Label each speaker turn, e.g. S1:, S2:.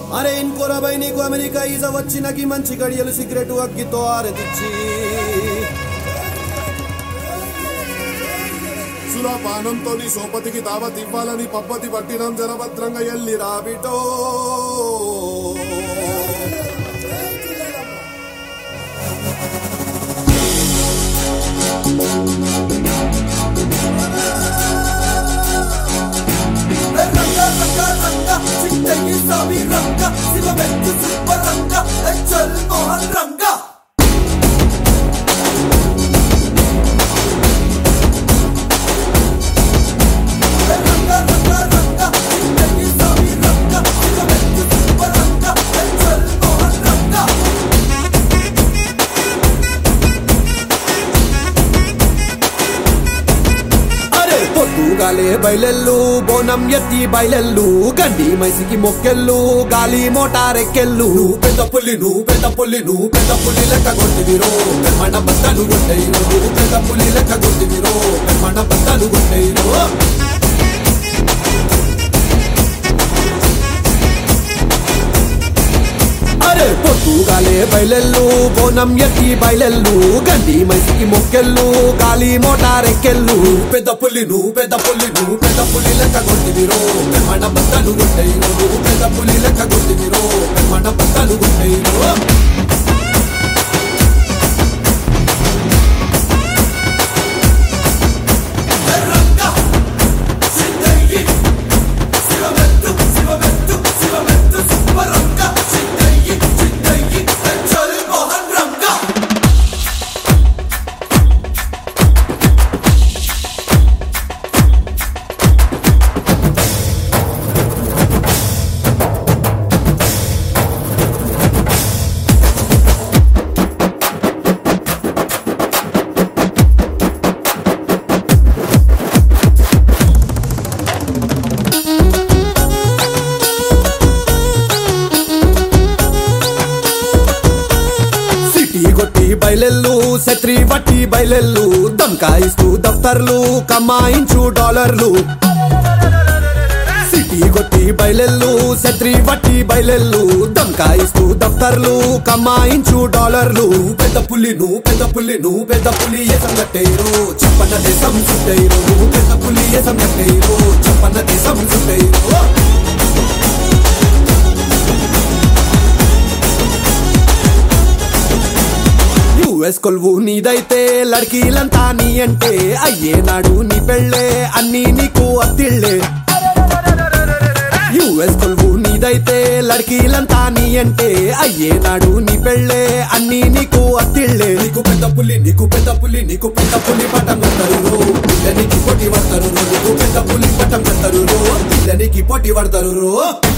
S1: అరే ఇంకోరబై నీకు అమెరికా ఈజ వచ్చినకి మంచి గడియలు సిగరెట్ అగ్గితో ఆరదిచ్చి
S2: సురాపానంతో నీ సోపతికి దావత్ ఇవ్వాలని పబ్బతి పట్టినం జనభద్రంగా ఎల్లి రాబిటో
S1: రంగ రంగ రంగ చిట్టయి సావి రంగ శివమెత్తు సుబ్బ రంగ చల్ మోహన్ రంగ రంగ రంగ రంగ చిట్టయి సావి రంగ శివమెత్తు సుబ్బ రంగ చల్ మోహన్ రంగ అరే పొద్దుగాలే బయలెల్లు బోనం ఎత్తి బయలెల్లు గండి మైసికి మొక్కెళ్ళు గాలి మోటారెక్కెళ్ళు నువ్వు పెద్ద పుల్లి నువ్వు పెద్ద పుల్లి నువ్వు పెద్ద పుల్లి లెక్క కొట్టివిరో మన బద్దలు కొట్టేయిరో నువ్వు పెద్ద పుల్లి లెక్క కొట్టివిరో మన బద్దలు కొట్టేయిరో అరే పొద్దుగాలే బయలెల్లు బోనం ఎత్తి బయలెల్లు గండి మైసికి మొక్కెళ్ళు గాలి మోటారెక్కెళ్ళు పెద్ద పుల్లి నువ్వు పెద్ద పుల్లి నువ్వు పెద్ద పుల్లి లెక్క కొట్టివిరో మన బద్దలు కొట్టేయిరో నువ్వు పెద్ద పుల్లి లెక్క కొట్టివిరో మన బద్దలు కొట్టేయిరో సిటీ కొట్టి బయలెల్లు శత్రి బట్టి బయలెల్లు దమ్కాయిస్తూ దఫ్తర్లు కమాయించు డాలర్లు సిటీ కొట్టి బయలెల్లు శత్రి బట్టి బయలెల్లు దమ్కాయిస్తూ దఫ్తర్లు కమాయించు డాలర్లు పెద్ద పుల్లి నువ్వు పెద్ద పుల్లి నువ్వు పెద్ద పులి ఏసం కట్టేరు చెప్పన్న దేశం చుట్టేరు నువ్వు పెద్ద పులి ఏసం కట్టేరు చెప్పన్న దేశం చుట్టేరు యుఎస్ కొలువు నీదైతే లడ్కీలంతా నీ అంటే అయ్యేనాడు నీ పెళ్ళే అన్నీ నీకు అత్తిళ్ళే యుఎస్ కొలువు నీదైతే లడ్కీలంతా నీ అంటే అయ్యేనాడు నీ పెళ్ళే అన్నీ నీకు అత్తిళ్ళే నీకు పెద్ద పులి నీకు పెద్ద పులి నీకు పెద్ద పులి పట్టం కడతారు పిల్లనికి పోటీ పడతారు నీకు పెద్ద పులి పట్టం కడతారు పిల్లనికి పోటీ పడతారు